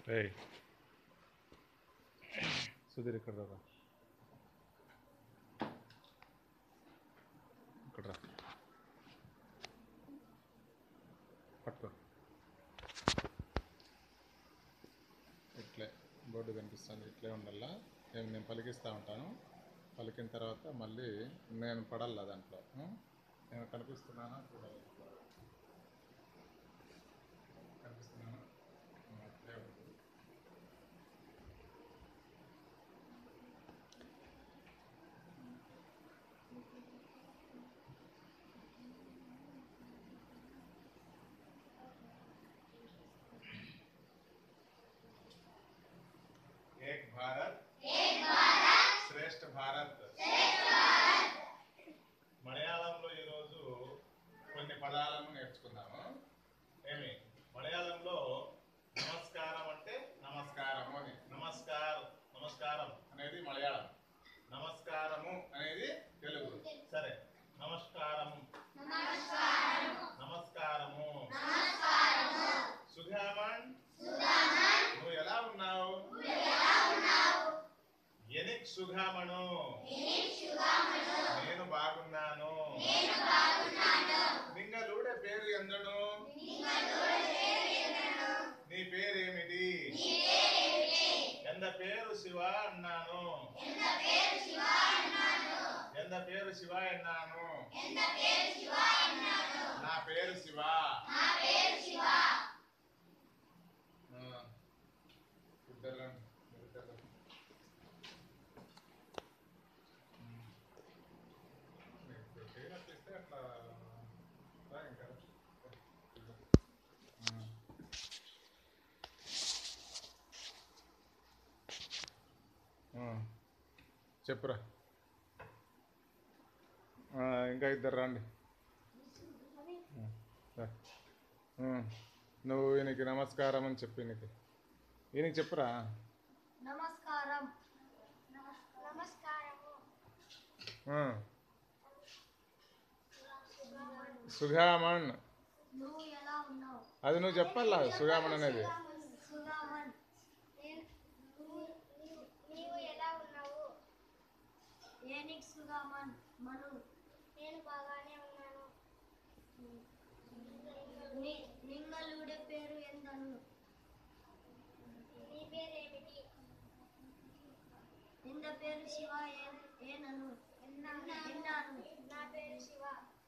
ఏయ్ సుధీర్ ఇక్కడ రా ఇక్కడ రా పట్టుకో ఇట్లే బోర్డు కనిపిస్తుంది ఇట్లే ఉండాలా నేను నేను పలికిస్తూ ఉంటాను పలికిన తర్వాత మళ్ళీ నేను పడాలా దాంట్లో ఉం? నేను కనిపిస్తున్నానా చూడాలి కనిపిస్తున్నానా ఉం, అట్లే ఉండు. एक भारत శ్రేష్ఠ భారత్ మలయాళంలో ఈరోజు కొన్ని పదాలను నేర్చుకుందాము ఏమి మలయాళంలో నమస్కారం అంటే నమస్కారము అని నమస్కారం నమస్కారం అనేది మలయాళం నమస్కారము అనేది తెలుగు సరే నమస్కారము నమస్కారము సుధామన్ నువ్వు ఎలా ఉన్నావు ఎనిక్ సుధామను నేను బాగున్నాను నింగలూడే పేరు ఎందను నీ పేరేమిటి ఎంద పేరు శివ అన్నాను ఎంద పేరు శివ అన్నాను నా పేరు శివ ఆ, ఇద్దరు రండి, మీరు ఇద్దరు రండి. మీకు చేయనట్లు ఇస్తే అట్లా రా ఇంకా రా. ఆ. ఆ. చెప్పురా ఆ, ఇంకా ఇద్దరు రండి ఆ, రా. ఆ, నువ్వు ఈయనకి నమస్కారం అని చెప్పు ఈయనకి ఈయనకి చెప్పురా నమస్కారం నమస్కారము ఆ. సుగామణ్ నువ్వు ఎలా ఉన్నావు అది నువ్వు చెప్పాలా సుగామణ్ అనేది సుగామన్ నేను నువ్వు- నీవు- నీవు ఎలా ఉన్నావు ఏనిక్ సుగామన్ మను నేను బాగానే ఉన్నాను ని- నింగలుడే పేరు ఎందను నీ పేరేమిటి ఇంద పేరు శివ ఏ- ఏనను విన్నాను నా పేరు శివ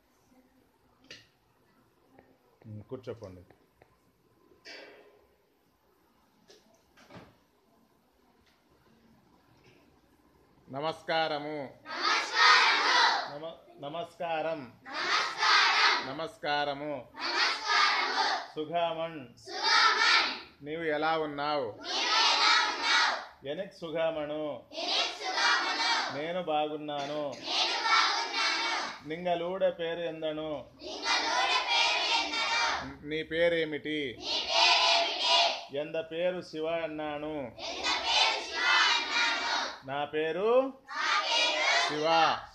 ఉమ్, కూర్చోపోండి నమస్కారము నమ నమస్కారం నమస్కారము సుగామణ్ నీవు ఎలా ఉన్నావు ఎనక్ సుగామణు నేను బాగున్నాను నింగలూడ పేరు ఎందను నీ పేరేమిటి ఎంద పేరు శివ అన్నాను నా పేరు శివ